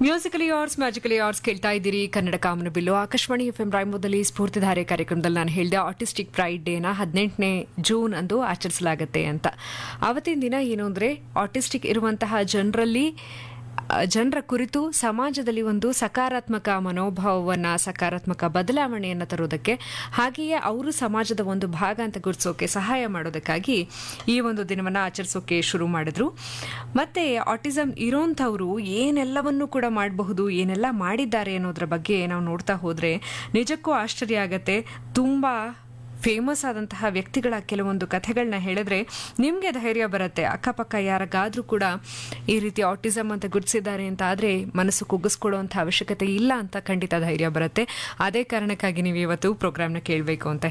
musically hours magically hours ಕೇಳ್ತಾ ಇದ್ದೀರಿ ಕನ್ನಡ ಕಾಮನ ಬಿಲ್ಲು ಆಕಾಶವಾಣಿ ಎಫ್ ಎಂ ರಾಯಮೂದಲ್ಲಿ ಸ್ಫೂರ್ತಿಧಾರೆ ಕಾರ್ಯಕ್ರಮದಲ್ಲಿ ನಾನು ಹೇಳಿದೆ ಆಟಿಸ್ಟಿಕ್ ಪ್ರೈಡ್ ಡೇನ ಹದಿನೆಂಟನೇ ಜೂನ್ ಅಂದು ಆಚರಿಸಲಾಗುತ್ತೆ ಅಂತ ಅವತ್ತಿನ ದಿನ ಏನು ಅಂದರೆ ಆಟಿಸ್ಟಿಕ್ ಇರುವಂತಹ ಜನರಲ್ಲಿ ಜನರ ಕುರಿತು ಸಮಾಜದಲ್ಲಿ ಒಂದು ಸಕಾರಾತ್ಮಕ ಮನೋಭಾವವನ್ನ ಸಕಾರಾತ್ಮಕ ಬದಲಾವಣೆಯನ್ನು ತರೋದಕ್ಕೆ ಹಾಗೆಯೇ ಅವರು ಸಮಾಜದ ಒಂದು ಭಾಗ ಅಂತ ಗುರುತಿಸೋಕೆ ಸಹಾಯ ಮಾಡೋದಕ್ಕಾಗಿ ಈ ಒಂದು ದಿನವನ್ನ ಆಚರಿಸೋಕೆ ಶುರು ಮಾಡಿದ್ರು ಮತ್ತೆ ಆಟಿಸಮ್ ಇರೋಂಥವ್ರು ಏನೆಲ್ಲವನ್ನೂ ಕೂಡ ಮಾಡಬಹುದು ಏನೆಲ್ಲ ಮಾಡಿದ್ದಾರೆ ಅನ್ನೋದ್ರ ಬಗ್ಗೆ ನಾವು ನೋಡ್ತಾ ಹೋದ್ರೆ ನಿಜಕ್ಕೂ ಆಶ್ಚರ್ಯ ಆಗತ್ತೆ ತುಂಬಾ ಫೇಮಸ್ ಆದಂತಹ ವ್ಯಕ್ತಿಗಳ ಕೆಲವೊಂದು ಕಥೆಗಳನ್ನ ಹೇಳಿದ್ರೆ ನಿಮಗೆ ಧೈರ್ಯ ಬರುತ್ತೆ ಅಕ್ಕಪಕ್ಕ ಯಾರಿಗಾದ್ರೂ ಕೂಡ ಈ ರೀತಿ ಆಟಿಸಮ್ ಅಂತ ಗುರುತಿಸಿದ್ದಾರೆ ಅಂತ ಆದರೆ ಮನಸ್ಸು ಕುಗ್ಗಿಸ್ಕೊಳ್ಳುವಂಥ ಅವಶ್ಯಕತೆ ಇಲ್ಲ ಅಂತ ಖಂಡಿತ ಧೈರ್ಯ ಬರುತ್ತೆ ಅದೇ ಕಾರಣಕ್ಕಾಗಿ ನೀವು ಇವತ್ತು ಪ್ರೋಗ್ರಾಮ್ನ ಕೇಳಬೇಕು ಅಂತ